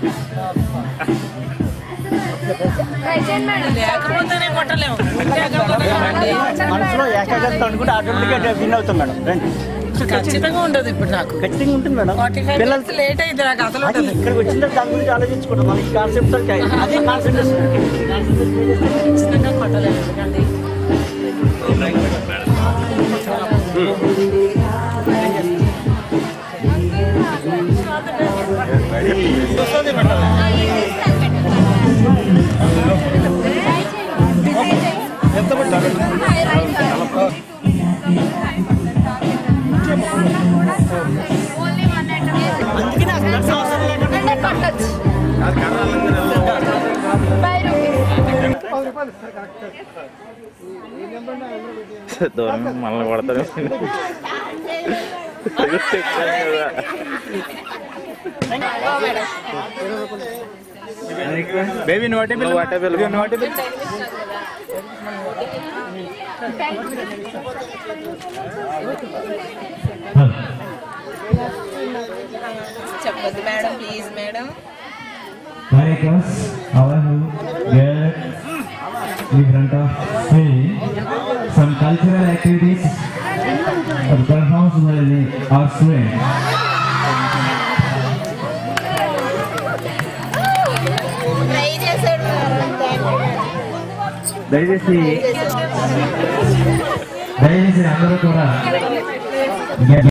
లేకపోతేనే కొట్టలేము లేకపోతే మనసులో ఏకాగ్రత అనుకుంటే ఆటోమేటిక్గా విన్ అవుతాం మేడం రండి ఖచ్చితంగా ఉండదు ఇప్పుడు నాకు ఖచ్చితంగా ఉంటుంది మేడం ఫార్టీ ఫైవ్ పిల్లలు మినిట్స్ లేట్ అయింది నాకు అసలు అది ఉండదు ఇక్కడికి వచ్చిన తర్వాత దాని గురించి ఆలోచించుకుంటాం మనకి కాన్సెప్ట్ అదే కాన్సన్ట్రేషన్ ఖచ్చితంగా కొట్టలేము ఎందుకండి అందుకనే అసలు నర్స్ అవసరం లేకుండా దూరం మనల్ని కొడతారు బేబీ నువ్వు అటే నువ్వు అటే పిల్లలు నువ్వు అటే పిల్లలు చెప్పొద్దు madam please madam Maricas, our who get in front of me some cultural activities performed by the, our students. Try చేశాడు దయచేసి దయచేసి అందరూ కూడా